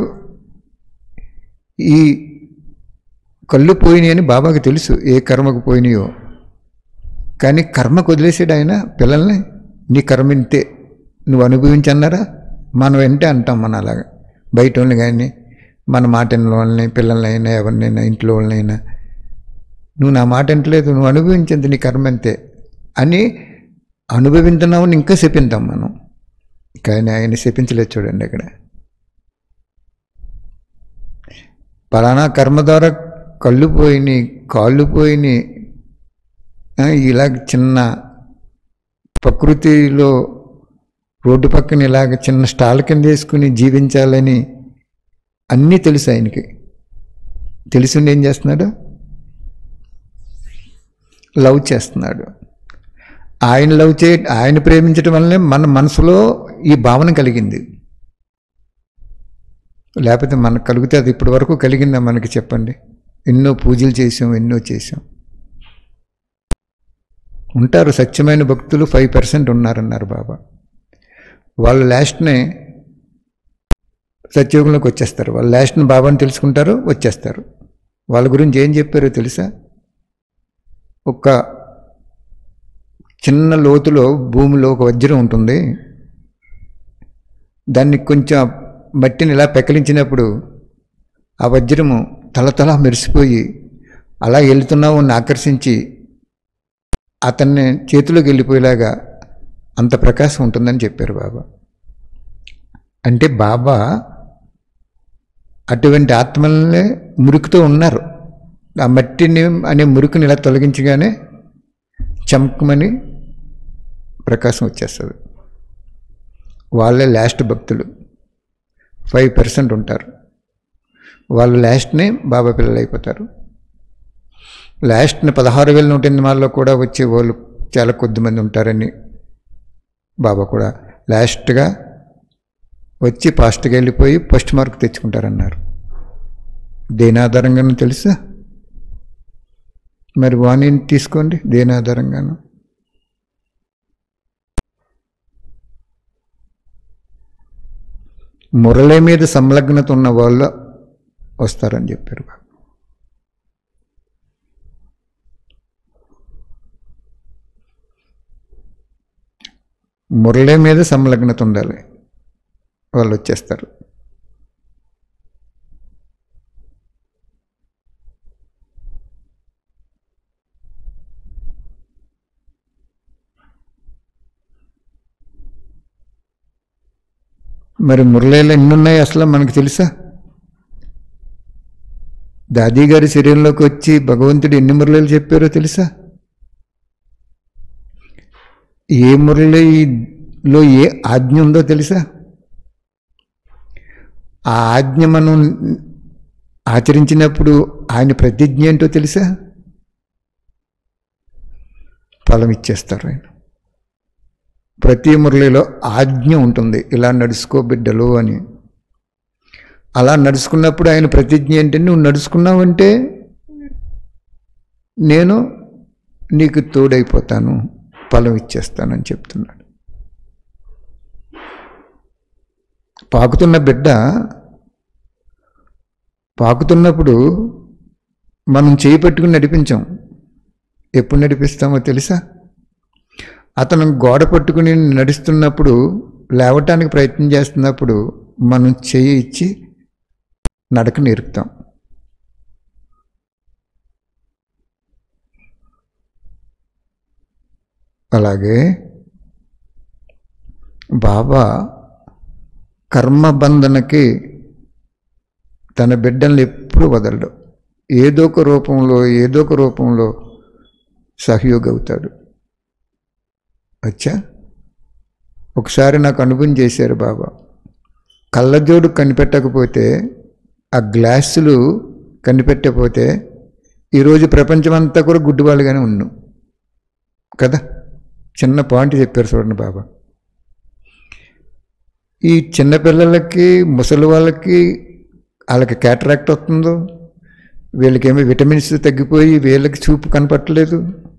ఈ కళ్ళు పోయినాయి అని బాబాకి తెలుసు ఏ కర్మకు పోయినాయో కానీ కర్మకు వదిలేసాడు ఆయన పిల్లల్ని నీ కర్మ ఇంతే నువ్వు అనుభవించన్నారా మనం వెంటే అంటాం మన అలాగా బయట వాళ్ళని కానీ మన మాట వాళ్ళని పిల్లలైనా ఎవరినైనా ఇంట్లో వాళ్ళనైనా నువ్వు నా మాట వింటలేదు నువ్వు అనుభవించింది నీ కర్మ అంతే అని అనుభవించున్నావు ఇంకా చెప్పింటాం మనం కానీ ఆయన శపించలేదు చూడండి అక్కడ పలానా కర్మ ద్వారా కళ్ళు పోయినాయి కాళ్ళు పోయినాయి ఇలా చిన్న ప్రకృతిలో రోడ్డు పక్కన ఇలాగ చిన్న స్టాల్ కింద వేసుకుని జీవించాలని అన్నీ తెలుసు ఆయనకి తెలుసుండి ఏం చేస్తున్నాడు లవ్ చేస్తున్నాడు ఆయన లవ్ చే ఆయన ప్రేమించడం వల్లనే మన మనసులో ఈ భావన కలిగింది లేకపోతే మనకు కలిగితే అది ఇప్పటి వరకు కలిగిందా మనకి చెప్పండి ఎన్నో పూజలు చేసాం ఎన్నో చేసాం ఉంటారు సత్యమైన భక్తులు ఫైవ్ పర్సెంట్ ఉన్నారన్నారు బాబా వాళ్ళు లాస్ట్నే సత్యోగంలోకి వచ్చేస్తారు వాళ్ళు లాస్ట్ని బాబాని తెలుసుకుంటారు వచ్చేస్తారు వాళ్ళ గురించి ఏం చెప్పారో తెలుసా ఒక చిన్న లోతులో భూమిలో ఒక వజ్రం ఉంటుంది దాన్ని కొంచెం మట్టిని ఇలా పెకలించినప్పుడు ఆ వజ్రము తలతల మెరిసిపోయి అలా వెళ్తున్నావు అని ఆకర్షించి అతన్ని చేతిలోకి వెళ్ళిపోయేలాగా అంత ప్రకాశం ఉంటుందని చెప్పారు బాబా అంటే బాబా అటువంటి ఆత్మలనే మురికితో ఉన్నారు ఆ మట్టిని అనే మురికిని ఇలా తొలగించగానే చమకమని ప్రకాశం వచ్చేస్తుంది వాళ్ళే లాస్ట్ భక్తులు ఫైవ్ పర్సెంట్ ఉంటారు వాళ్ళు లాస్ట్నే బాబా పిల్లలు అయిపోతారు లాస్ట్ని పదహారు వేల నూట ఎనిమిది మాల్లో కూడా వచ్చే వాళ్ళు చాలా కొద్దిమంది ఉంటారని బాబా కూడా లాస్ట్గా వచ్చి ఫాస్ట్గా వెళ్ళిపోయి ఫస్ట్ మార్క్ తెచ్చుకుంటారన్నారు దేని ఆధారంగానూ తెలుసా మరి వాణిని తీసుకోండి దేని ఆధారంగాను మురళి మీద సంలగ్నత ఉన్న వాళ్ళు వస్తారని చెప్పారు మురళి మీద సంలగ్నత ఉండాలి వాళ్ళు వచ్చేస్తారు మరి మురళీలు ఎన్నున్నాయి అసలు మనకు తెలుసా దాదీ గారి శరీరంలోకి వచ్చి భగవంతుడు ఎన్ని మురళీలు చెప్పారో తెలుసా ఏ మురళిలో ఏ ఆజ్ఞ ఉందో తెలుసా ఆ ఆజ్ఞ మనం ఆచరించినప్పుడు ఆయన ప్రతిజ్ఞ ఏంటో తెలుసా ఫలం ఇచ్చేస్తారు ఆయన ప్రతి మురళిలో ఆజ్ఞ ఉంటుంది ఇలా నడుచుకో బిడ్డలు అని అలా నడుచుకున్నప్పుడు ఆయన ప్రతిజ్ఞ ఏంటంటే నువ్వు నడుచుకున్నావంటే నేను నీకు తోడైపోతాను ఫలం ఇచ్చేస్తానని చెప్తున్నాడు పాకుతున్న బిడ్డ పాకుతున్నప్పుడు మనం చేయి పట్టుకుని నడిపించాం ఎప్పుడు నడిపిస్తామో తెలుసా అతను గోడ పట్టుకుని నడుస్తున్నప్పుడు లేవటానికి ప్రయత్నం చేస్తున్నప్పుడు మనం చేయి ఇచ్చి నడక నేర్పుతాం అలాగే బాబా కర్మబంధనకి తన బిడ్డల్ని ఎప్పుడు వదలడు ఏదో ఒక రూపంలో ఏదో ఒక రూపంలో సహయోగి అవుతాడు వచ్చా ఒకసారి నాకు అనుభవం చేశారు బాబా కళ్ళజోడు కనిపెట్టకపోతే ఆ గ్లాసులు కనిపెట్టకపోతే ఈరోజు ప్రపంచమంతా కూడా గుడ్డివాళ్ళుగానే ఉన్నాం కదా చిన్న పాయింట్ చెప్పారు చూడండి బాబా ఈ చిన్నపిల్లలకి ముసలి వాళ్ళకి వాళ్ళకి క్యాటరాక్ట్ వస్తుందో వీళ్ళకేమో విటమిన్స్ తగ్గిపోయి వీళ్ళకి చూపు కనపట్టలేదు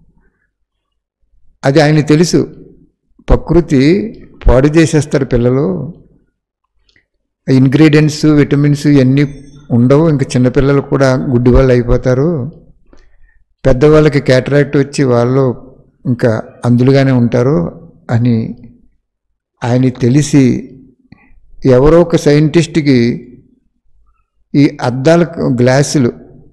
అది ఆయన తెలుసు ప్రకృతి పాడు చేసేస్తారు పిల్లలు ఇంగ్రీడియంట్స్ విటమిన్స్ ఇవన్నీ ఉండవు ఇంకా చిన్నపిల్లలు కూడా గుడ్డి వాళ్ళు అయిపోతారు పెద్దవాళ్ళకి క్యాటరాక్ట్ వచ్చి వాళ్ళు ఇంకా అందులుగానే ఉంటారు అని ఆయన తెలిసి ఎవరో ఒక సైంటిస్ట్కి ఈ అద్దాల గ్లాసులు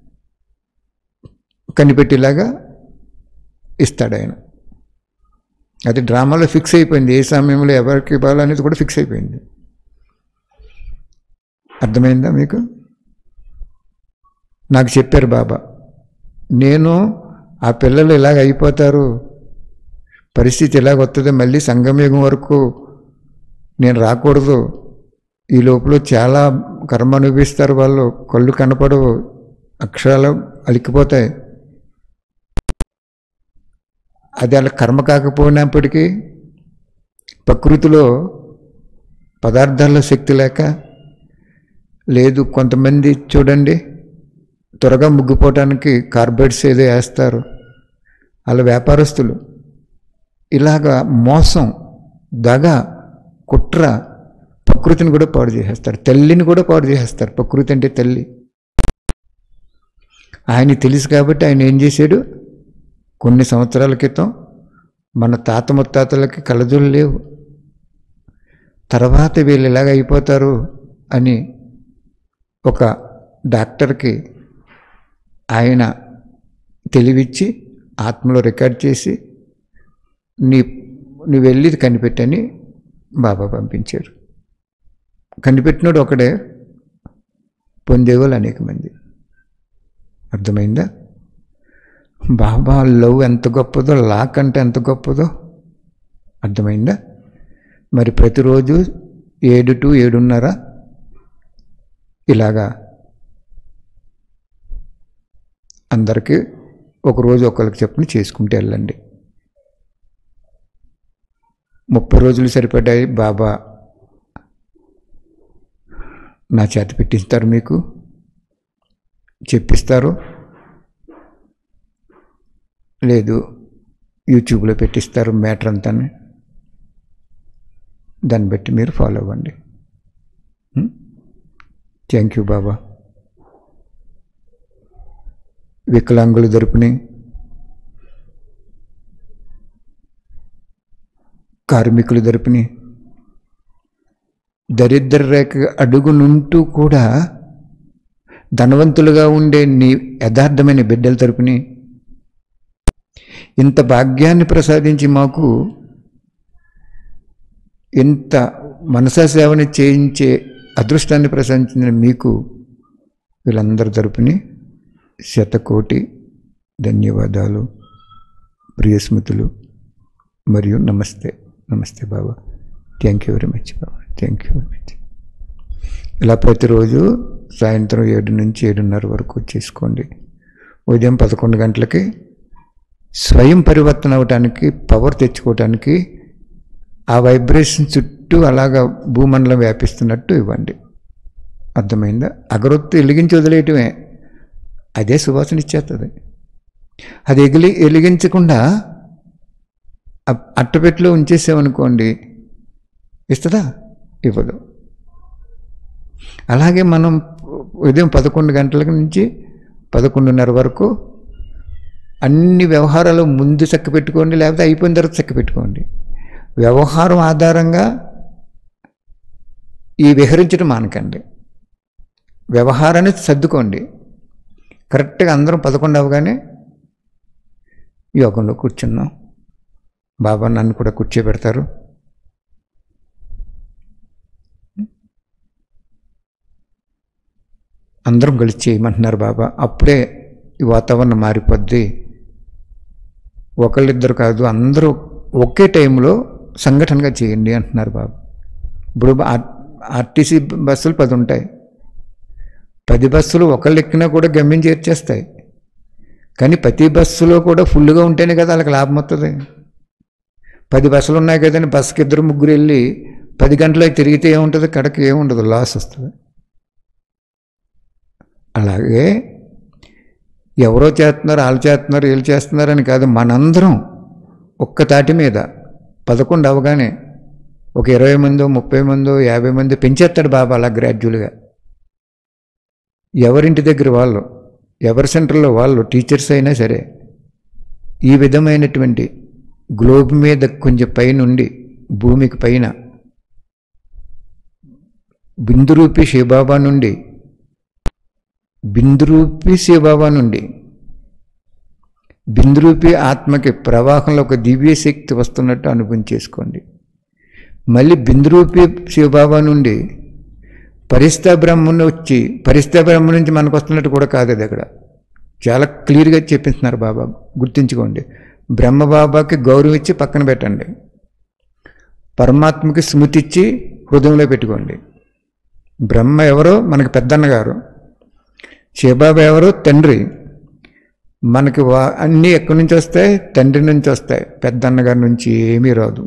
కనిపెట్టేలాగా ఇస్తాడు ఆయన అది డ్రామాలో ఫిక్స్ అయిపోయింది ఏ సమయంలో ఎవరికి ఇవ్వాలనేది కూడా ఫిక్స్ అయిపోయింది అర్థమైందా మీకు నాకు చెప్పారు బాబా నేను ఆ పిల్లలు ఇలాగ అయిపోతారు పరిస్థితి ఇలాగ వస్తుంది మళ్ళీ సంగమయుగం వరకు నేను రాకూడదు ఈ లోపల చాలా కర్మ అనుభవిస్తారు వాళ్ళు కళ్ళు కనపడవు అక్షరాలు అలిక్కిపోతాయి అది అలా కర్మ కాకపోయినప్పటికీ ప్రకృతిలో పదార్థాల్లో శక్తి లేక లేదు కొంతమంది చూడండి త్వరగా ముగ్గిపోవటానికి కార్బైడ్స్ ఏదో వేస్తారు వాళ్ళ వ్యాపారస్తులు ఇలాగా మోసం దగ కుట్ర ప్రకృతిని కూడా పాడు చేసేస్తారు తల్లిని కూడా పాడు చేసేస్తారు ప్రకృతి అంటే తల్లి ఆయన తెలుసు కాబట్టి ఆయన ఏం చేశాడు కొన్ని సంవత్సరాల క్రితం మన తాత ముత్తాతలకి కలజోలు లేవు తర్వాత వీళ్ళు ఇలాగ అయిపోతారు అని ఒక డాక్టర్కి ఆయన తెలివిచ్చి ఆత్మలో రికార్డ్ చేసి నీ నువ్వు వెళ్ళి ఇది కనిపెట్టని బాబా పంపించారు కనిపెట్టినోడు ఒకడే పొందేవాళ్ళు అనేక మంది అర్థమైందా బాబా లవ్ ఎంత గొప్పదో లాక్ అంటే ఎంత గొప్పదో అర్థమైందా మరి ప్రతిరోజు ఏడు టు ఏడున్నర ఇలాగా అందరికీ ఒకరోజు ఒకరికి చెప్పుని చేసుకుంటూ వెళ్ళండి ముప్పై రోజులు సరిపడ్డాయి బాబా నా చేత పెట్టిస్తారు మీకు చెప్పిస్తారు లేదు యూట్యూబ్లో పెట్టిస్తారు మ్యాటర్ అంతా దాన్ని బట్టి మీరు ఫాలో అవ్వండి థ్యాంక్ యూ బాబా వికలాంగుల తరపుని కార్మికుల తరపుని దరిద్ర రేఖ అడుగునుంటూ కూడా ధనవంతులుగా ఉండే నీ యథార్థమైన బిడ్డల తరపుని ఇంత భాగ్యాన్ని ప్రసాదించి మాకు ఇంత మనసా సేవని చేయించే అదృష్టాన్ని ప్రసాదించిన మీకు వీళ్ళందరి తరపుని శతకోటి ధన్యవాదాలు ప్రియస్మృతులు మరియు నమస్తే నమస్తే Baba thank you very much Baba thank you very much ఇలా ప్రతిరోజు సాయంత్రం ఏడు నుంచి ఏడున్నర వరకు చేసుకోండి ఉదయం పదకొండు గంటలకి స్వయం పరివర్తన అవటానికి పవర్ తెచ్చుకోవటానికి ఆ వైబ్రేషన్ చుట్టూ అలాగా భూమండలం వ్యాపిస్తున్నట్టు ఇవ్వండి అర్థమైందా అగరొత్తు వెలిగించి వదిలేయటమే అదే సువాసన ఇచ్చేస్తుంది అది ఎగిలి వెలిగించకుండా అ- అట్టపెట్టిలో ఉంచేసామనుకోండి ఇస్తుందా ఇవ్వదు అలాగే మనం ఉదయం పదకొండు గంటల నుంచి పదకొండున్నర వరకు అన్ని వ్యవహారాలు ముందు చక్క పెట్టుకోండి లేకపోతే అయిపోయిన తర్వాత చక్క పెట్టుకోండి వ్యవహారం ఆధారంగా ఈ విహరించడం మానకండి వ్యవహారాన్ని సర్దుకోండి కరెక్ట్గా అందరం పదకొండు అవగానే యోగంలో కూర్చున్నాం బాబా నన్ను కూడా కూర్చోబెడతారు అందరం కలిసి చేయమంటున్నారు బాబా అప్పుడే ఈ వాతావరణం మారిపోద్ది ఒకళ్ళిద్దరు కాదు అందరూ ఒకే టైంలో సంఘటనగా చేయండి అంటున్నారు బాబు ఇప్పుడు ఆర్- ఆర్టీసీ బస్సులు పది ఉంటాయి పది బస్సులు ఒకళ్ళు ఎక్కినా కూడా గమ్యం చేర్చేస్తాయి కానీ ప్రతి బస్సులో కూడా ఫుల్గా ఉంటేనే కదా వాళ్ళకి లాభం వస్తుంది పది బస్సులు ఉన్నాయి కదండి బస్సుకి ఇద్దరు ముగ్గురు వెళ్ళి పది గంటలకు తిరిగితే ఏముంటుంది కడకి ఏముండదు లాస్ వస్తుంది అలాగే ఎవరో చేస్తున్నారు వాళ్ళు చేస్తున్నారు వీళ్ళు చేస్తున్నారని కాదు మనందరం ఒక్క తాటి మీద పదకొండు అవగానే ఒక ఇరవై మందో ముప్పై మందో యాభై మంది పెంచేస్తాడు బాబా అలా గ్రాడ్యువల్గా ఎవరింటి దగ్గర వాళ్ళు ఎవరి సెంటర్లో వాళ్ళు టీచర్స్ అయినా సరే ఈ విధమైనటువంటి గ్లోబ్ మీద కొంచెం పైనుండి భూమికి పైన బిందురూపి శివబాబా నుండి బిందురూపి శివబాబా నుండి బిందురూపి ఆత్మకి ప్రవాహంలో ఒక దివ్య శక్తి వస్తున్నట్టు అనుభవం చేసుకోండి మళ్ళీ బిందురూపి శివబాబా నుండి పరిస్థిత బ్రహ్మను వచ్చి పరిస్థిత బ్రహ్మ నుంచి మనకు వస్తున్నట్టు కూడా కాదు అది అక్కడ చాలా క్లియర్గా చెప్పిస్తున్నారు బాబా గుర్తుంచుకోండి బ్రహ్మ బాబాకి గౌరవం ఇచ్చి పక్కన పెట్టండి పరమాత్మకి స్మృతి ఇచ్చి హృదయంలో పెట్టుకోండి బ్రహ్మ ఎవరో మనకి పెద్దన్న గారు శివబాబా ఎవరో తండ్రి మనకి వా అన్నీ ఎక్కడి నుంచి వస్తాయి తండ్రి నుంచి వస్తాయి పెద్దన్న గారి నుంచి ఏమీ రాదు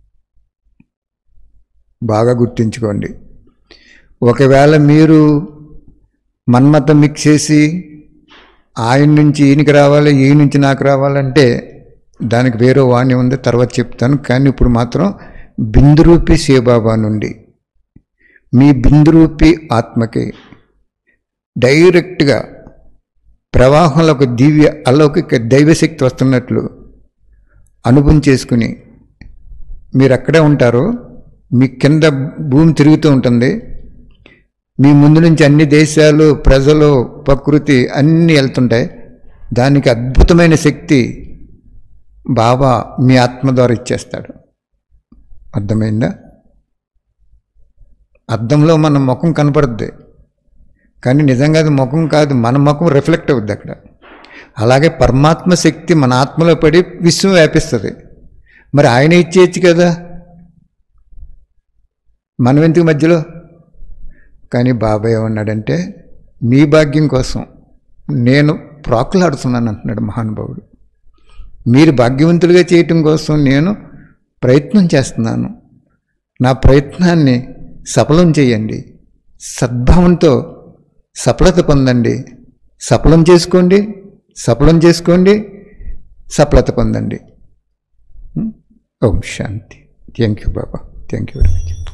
బాగా గుర్తుంచుకోండి ఒకవేళ మీరు మన్మతం మిక్స్ చేసి ఆయన నుంచి ఈయనకి రావాలి ఈ నుంచి నాకు రావాలంటే దానికి వేరే వాణి ఉంది తర్వాత చెప్తాను కానీ ఇప్పుడు మాత్రం బిందురూపి శివబాబా నుండి మీ బిందురూపి ఆత్మకి డైరెక్ట్గా ప్రవాహంలో ఒక దివ్య అలౌకిక దైవశక్తి వస్తున్నట్లు అనుభవం చేసుకుని మీరు అక్కడే ఉంటారు మీ కింద భూమి తిరుగుతూ ఉంటుంది మీ ముందు నుంచి అన్ని దేశాలు ప్రజలు ప్రకృతి అన్నీ వెళ్తుంటాయి దానికి అద్భుతమైన శక్తి బాబా మీ ఆత్మ ద్వారా ఇచ్చేస్తాడు అర్థమైందా అద్దంలో మన ముఖం కనపడుద్ది కానీ నిజంగా అది ముఖం కాదు మన ముఖం రిఫ్లెక్ట్ అవుద్ది అక్కడ అలాగే పరమాత్మ శక్తి మన ఆత్మలో పడి విశ్వం వ్యాపిస్తుంది మరి ఆయన ఇచ్చేయచ్చు కదా మనం ఎందుకు మధ్యలో కానీ బాబాయ్ ఏమన్నాడంటే మీ భాగ్యం కోసం నేను ప్రాకులాడుతున్నాను అంటున్నాడు మహానుభావుడు మీరు భాగ్యవంతులుగా చేయటం కోసం నేను ప్రయత్నం చేస్తున్నాను నా ప్రయత్నాన్ని సఫలం చేయండి సద్భావంతో సఫలత పొందండి సఫలం చేసుకోండి సఫలం చేసుకోండి సఫలత పొందండి ఓం శాంతి thank you Baba thank you very much